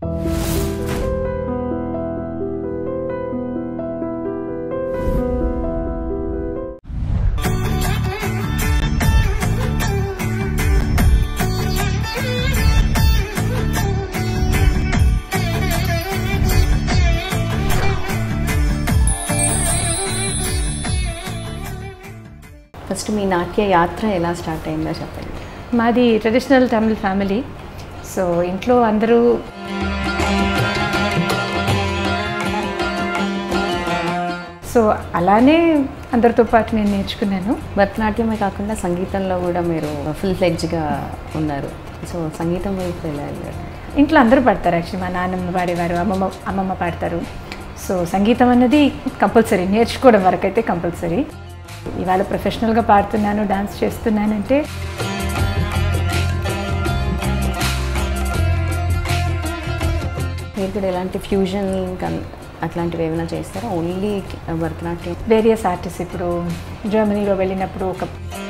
First మీ నాట్య యాత్ర ఎలా స్టార్ట్ అయిందో చెప్పండి మాది ట్రెడిషనల్ తమిళ్ ఫ్యామిలీ సో ఇంట్లో అందరూ సో అలానే అందరితో పాటు నేను నేర్చుకున్నాను భరతనాట్యమే కాకుండా సంగీతంలో కూడా మీరు ఫుల్ ఫ్లెడ్జ్గా ఉన్నారు సో సంగీతం వైపు ఎలా వెళ్ళారు ఇంట్లో అందరూ పాడతారు యాక్చువల్లీ మా నాన్నమ్మ పాడేవారు అమ్మమ్మ అమ్మమ్మ పాడతారు సో సంగీతం అన్నది కంపల్సరీ నేర్చుకోవడం వరకు అయితే కంపల్సరీ ఇవాళ ప్రొఫెషనల్గా పాడుతున్నాను డాన్స్ చేస్తున్నానంటే మీరు కూడా ఎలాంటి ఫ్యూజన్ కన్- అట్లాంటివి ఏమైనా చేస్తారా ఓన్లీ భరతనాట్యం వేరియస్ ఆర్టిస్ట్ ఇప్పుడు జర్మనీలో వెళ్ళినప్పుడు ఒక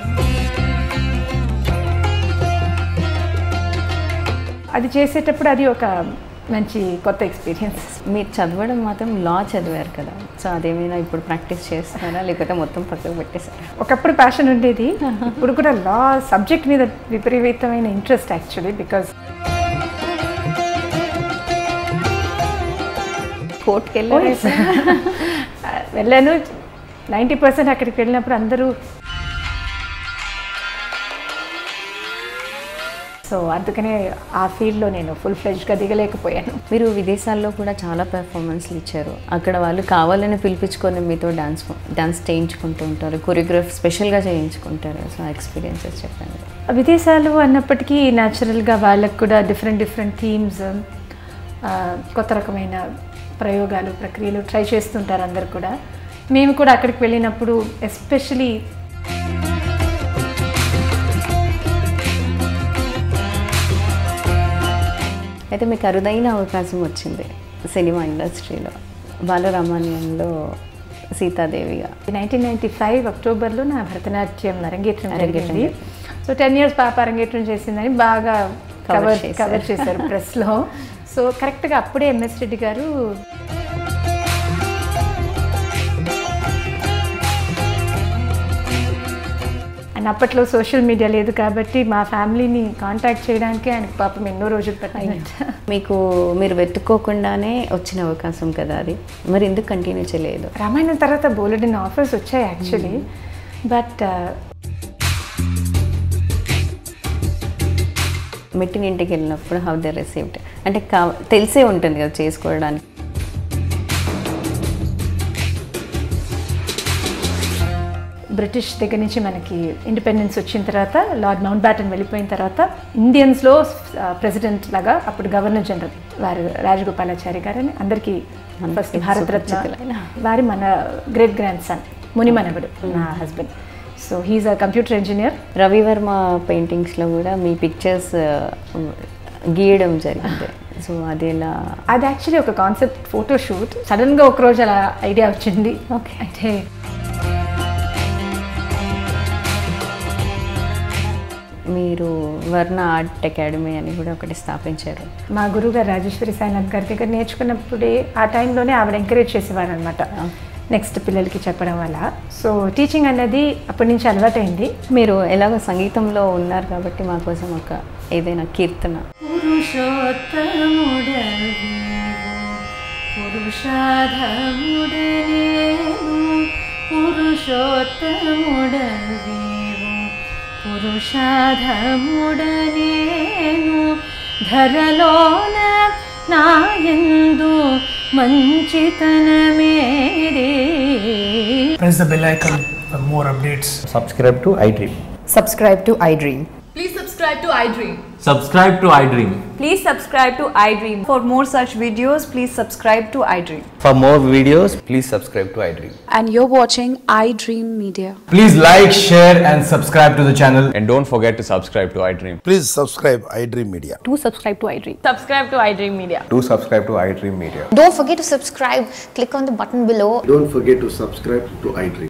అది చేసేటప్పుడు అది ఒక మంచి కొత్త ఎక్స్పీరియన్స్ మీరు చదవడం మాత్రం లా చదివారు కదా సో అదేమైనా ఇప్పుడు ప్రాక్టీస్ చేస్తున్నారా లేకపోతే మొత్తం పక్కకు పెట్టేశారా ఒకప్పుడు ప్యాషన్ ఉండేది ఇప్పుడు కూడా లా సబ్జెక్ట్ మీద విపరీతమైన ఇంట్రెస్ట్ యాక్చువల్లీ బికాజ్ కోర్టుకి వెళ్ళారు వెళ్ళాను నైంటీ పర్సెంట్ అక్కడికి వెళ్ళినప్పుడు అందరూ సో అందుకనే ఆ ఫీల్డ్లో నేను ఫుల్ ఫ్లెజ్గా దిగలేకపోయాను మీరు విదేశాల్లో కూడా చాలా పెర్ఫార్మెన్స్లు ఇచ్చారు అక్కడ వాళ్ళు కావాలని పిలిపించుకొని మీతో డాన్స్ డాన్స్ చేయించుకుంటూ ఉంటారు కొరియోగ్రాఫ్ స్పెషల్గా చేయించుకుంటారు సో ఎక్స్పీరియన్సెస్ చెప్పండి విదేశాలు అన్నప్పటికీ న్యాచురల్గా వాళ్ళకు కూడా డిఫరెంట్ డిఫరెంట్ థీమ్స్ కొత్త రకమైన ప్రయోగాలు ప్రక్రియలు ట్రై చేస్తుంటారు అందరు కూడా మేము కూడా అక్కడికి వెళ్ళినప్పుడు ఎస్పెషలీ అయితే మీకు అరుదైన అవకాశం వచ్చింది సినిమా ఇండస్ట్రీలో బాలరామాన్యంలో సీతాదేవిగా నైన్టీన్ నైంటీ ఫైవ్ అక్టోబర్లో నా భరతనాట్యం అరంగేట్రం అరంగేట్రం జరిగింది సో టెన్ ఇయర్స్ పాప అరంగేట్రం చేసిందని బాగా Cover కవర్ చేశారు. కవర్ చేశారు ప్రెస్లో సో కరెక్ట్గా అప్పుడే ఎంఎస్ రెడ్డి గారు అండ్ అప్పట్లో సోషల్ మీడియా లేదు కాబట్టి మా ఫ్యామిలీని కాంటాక్ట్ చేయడానికి ఆయనకు పాపం ఎన్నో రోజులు పట్టిందంట మీకు మీరు వెతుక్కోకుండానే వచ్చిన అవకాశం కదా అది మరి ఎందుకు కంటిన్యూ చేయలేదు రామాయణం తర్వాత బోలెడిన్ ఆఫర్స్ వచ్చాయి యాక్చువల్లీ బట్ మెట్టిన ఇంటికి వెళ్ళినప్పుడు హౌ దే రిసీవ్డ్ అంటే కా తెలిసే ఉంటుంది కదా చేసుకోవడానికి బ్రిటిష్ దగ్గర నుంచి మనకి ఇండిపెండెన్స్ వచ్చిన తర్వాత లార్డ్ మౌంట్ బ్యాటన్ వెళ్ళిపోయిన తర్వాత ఇండియన్స్లో ప్రెసిడెంట్ లాగా అప్పుడు గవర్నర్ జనరల్ వారు రాజగోపాలాచారి గారని అందరికీ ఫస్ట్ భారతరత్న సుపరిచితులైన. వారి మన గ్రేట్ గ్రాండ్ సన్ మునిమనవడు నా husband so he's a computer engineer Ravi Varma పెయింటింగ్స్లో కూడా మీ పిక్చర్స్ గీయడం జరిగింది సో అది ఎలా అది యాక్చువల్లీ ఒక కాన్సెప్ట్ ఫోటో షూట్ సడన్గా ఒకరోజు అలా ఐడియా వచ్చింది ఓకే అంటే మీరు వర్ణ ఆర్ట్ అకాడమీ అని కూడా ఒకటి స్థాపించారు మా గురువు గారు రాజేశ్వరి సాయినాథ్ గారి దగ్గర నేర్చుకున్నప్పుడే ఆ టైంలోనే ఆవిడ ఎంకరేజ్ చేసేవారు అనమాట నెక్స్ట్ పిల్లలకి చెప్పడం వల్ల సో టీచింగ్ అనేది అప్పటి నుంచి అలవాటైంది మీరు ఎలాగో సంగీతంలో ఉన్నారు కాబట్టి మా కోసం ఒక ఏదైనా కీర్తన పురుషాధముడనేను ధరలోన నాయందు మంచితనమేది press the bell icon for more updates. subscribe to iDream. subscribe to iDream. Please subscribe to iDream. Subscribe to iDream. Please subscribe to iDream. For more such videos, please subscribe to iDream. For more videos, please subscribe to iDream. and you're watching iDream Media. Please like, share, and subscribe to the channel. And don't forget to subscribe to iDream. Please subscribe iDream Media. Do subscribe to iDream. Subscribe to iDream Media. Do subscribe to iDream Media. Don't forget to subscribe. Click on the button below Don't forget to subscribe to iDream.